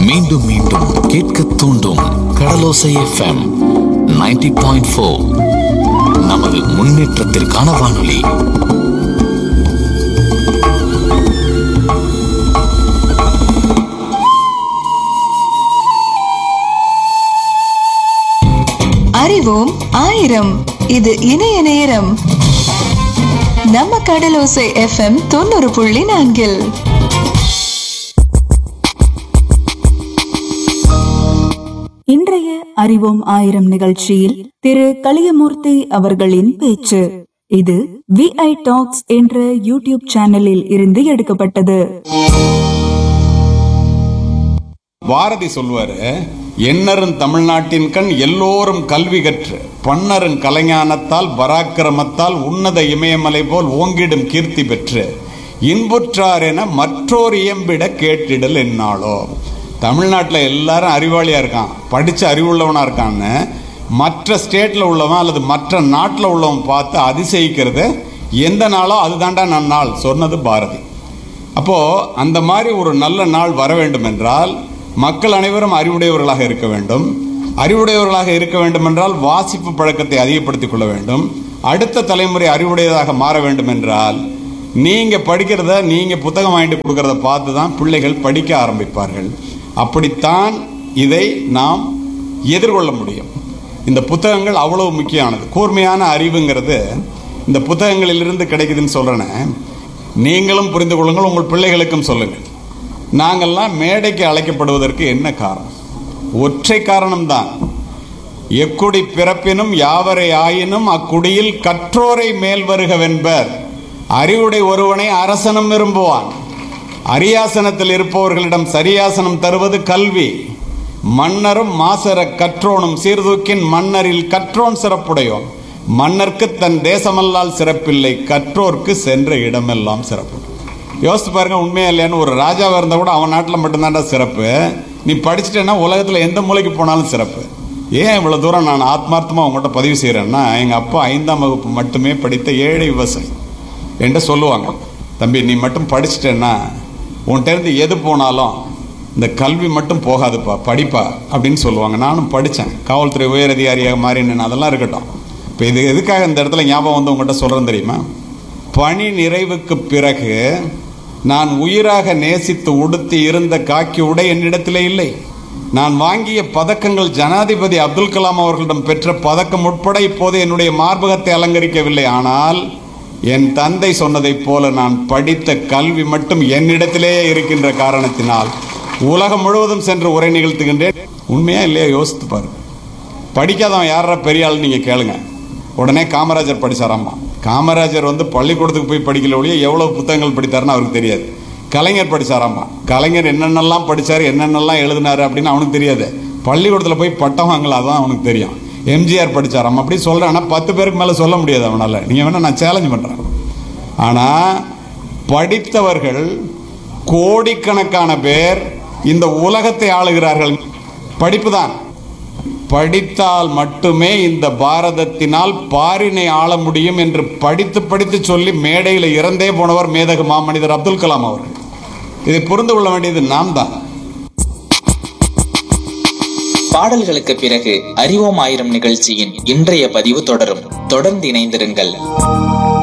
மீண்டும் மீண்டும் கேட்க தூண்டும் கடலோசை எஃப்எம் 90.4 பாயிண்ட் ஃபோர் நமது முன்னேற்றத்திற்கான வானொலி அறிவோம் ஆயிரம் இது இணைய நேரம் நம்ம கடலோசை எஃப்எம் தொண்ணூறு புள்ளி நான்கில் இன்றைய அறிவோம் ஆயிரம் நிகழ்ச்சியில் திரு கலியமூர்த்தி அவர்களின் பேச்சு இது விஐ டாக்ஸ் என்ற யூடியூப் சேனலில் இருந்து எடுக்கப்பட்டது பாரதி சொல்வாரு எண்ணரும் தமிழ்நாட்டின் கண் எல்லோரும் கல்வி கற்று பன்னரும் கலைஞானத்தால் பராக்கிரமத்தால் உன்னத இமயமலை போல் ஓங்கிடும் கீர்த்தி பெற்று இன்புற்றார் என மற்றோர் இயம்பிட கேட்டிடல் என்னாலோ தமிழ்நாட்டில் எல்லாரும் அறிவாளியா இருக்கான் படிச்ச அறிவுள்ளவனா இருக்கான்னு மற்ற ஸ்டேட்ல உள்ளவன் அல்லது மற்ற நாட்டில் உள்ளவன் பார்த்து அதிசயிக்கிறது எந்த நாளோ அதுதாண்டா நன்னாள் சொன்னது பாரதி அப்போ அந்த மாதிரி ஒரு நல்ல நாள் வர வேண்டும் என்றால் மக்கள் அனைவரும் அறிவுடையவர்களாக இருக்க வேண்டும் அறிவுடையவர்களாக இருக்க வேண்டும் என்றால் வாசிப்பு பழக்கத்தை அதிகப்படுத்திக் கொள்ள வேண்டும் அடுத்த தலைமுறை அறிவுடையதாக மாற வேண்டும் என்றால் நீங்க படிக்கிறத நீங்க புத்தகம் வாங்கிட்டு கொடுக்கறத பார்த்து தான் பிள்ளைகள் படிக்க ஆரம்பிப்பார்கள் அப்படித்தான் இதை நாம் எதிர்கொள்ள முடியும் இந்த புத்தகங்கள் அவ்வளவு முக்கியமானது கூர்மையான அறிவுங்கிறது இந்த புத்தகங்களிலிருந்து கிடைக்குதுன்னு சொல்றேனே நீங்களும் புரிந்து கொள்ளுங்கள் உங்கள் பிள்ளைகளுக்கும் சொல்லுங்கள் நாங்கள்லாம் மேடைக்கு அழைக்கப்படுவதற்கு என்ன காரணம் ஒற்றை காரணம்தான் எக்குடி பிறப்பினும் யாவரை ஆயினும் அக்குடியில் கற்றோரை மேல் வருகவென்பர் அறிவுடை ஒருவனை அரசனும் விரும்புவான் அரியாசனத்தில் இருப்பவர்களிடம் சரியாசனம் தருவது கல்வி மன்னரும் மாசர கற்றோனும் சீர்தூக்கின் மன்னரில் கற்றோன் சிறப்புடையோன் மன்னர்க்கு தன் தேசமல்லால் சிறப்பில்லை கற்றோர்க்கு சென்ற இடமெல்லாம் சிறப்பு யோசித்து பாருங்க உண்மையா இல்லையான்னு ஒரு ராஜாவாக இருந்தால் கூட அவன் நாட்டில் மட்டும்தான்டா சிறப்பு நீ படிச்சுட்டேன்னா உலகத்தில் எந்த மூலைக்கு போனாலும் சிறப்பு ஏன் இவ்வளோ தூரம் நான் ஆத்மார்த்தமாக உங்கள்கிட்ட பதிவு செய்கிறேன்னா எங்கள் அப்பா ஐந்தாம் வகுப்பு மட்டுமே படித்த ஏழை விவசாயி என்கிட்ட சொல்லுவாங்க தம்பி நீ மட்டும் படிச்சிட்டேன்னா உன்கிட்ட இருந்து எது போனாலும் இந்த கல்வி மட்டும் போகாதுப்பா படிப்பா அப்படின்னு சொல்லுவாங்க நானும் படித்தேன் காவல்துறை உயரதிகாரியாக மாறினேன் அதெல்லாம் இருக்கட்டும் இப்போ இது எதுக்காக இந்த இடத்துல ஞாபகம் வந்து உங்கள்கிட்ட சொல்கிறேன் தெரியுமா பணி நிறைவுக்கு பிறகு நான் உயிராக நேசித்து உடுத்தி இருந்த காக்கி உடை என்னிடத்திலே இல்லை நான் வாங்கிய பதக்கங்கள் ஜனாதிபதி அப்துல் கலாம் அவர்களிடம் பெற்ற பதக்கம் உட்பட இப்போது என்னுடைய மார்பகத்தை அலங்கரிக்கவில்லை ஆனால் என் தந்தை சொன்னதைப் போல நான் படித்த கல்வி மட்டும் என்னிடத்திலேயே இருக்கின்ற காரணத்தினால் உலகம் முழுவதும் சென்று உரை நிகழ்த்துகின்றேன் உண்மையா இல்லையா யோசித்து பாரு படிக்காதவன் யாரா பெரிய ஆள் நீங்க கேளுங்க உடனே காமராஜர் படிச்சாராமா காமராஜர் வந்து பள்ளிக்கூடத்துக்கு போய் படிக்கல ஒழிய எவ்வளவு புத்தகங்கள் படித்தாருன்னு அவருக்கு தெரியாது கலைஞர் படிச்சாராமா கலைஞர் என்னென்னலாம் படிச்சாரு என்னென்னலாம் எழுதினாரு அப்படின்னு அவனுக்கு தெரியாது பள்ளிக்கூடத்தில் போய் பட்டம் வாங்கல அதான் அவனுக்கு தெரியும் எம்ஜிஆர் படிச்சாராம் அப்படி சொல்றேன் ஆனால் பத்து பேருக்கு மேலே சொல்ல முடியாது அவனால நீங்க வேணா நான் சேலஞ்ச் பண்றேன் ஆனா படித்தவர்கள் கோடிக்கணக்கான பேர் இந்த உலகத்தை ஆளுகிறார்கள் படிப்பு தான் படித்தால் மட்டுமே இந்த பாரதத்தினால் பாரினை ஆள முடியும் என்று படித்து படித்து சொல்லி மேடையில் இறந்தே போனவர் மேதகு மாமனிதர் அப்துல் கலாம் அவர்கள் இதை புரிந்து கொள்ள வேண்டியது நாம் தான் பாடல்களுக்கு பிறகு அறிவோம் ஆயிரம் நிகழ்ச்சியின் இன்றைய பதிவு தொடரும் தொடர்ந்து இணைந்திருங்கள்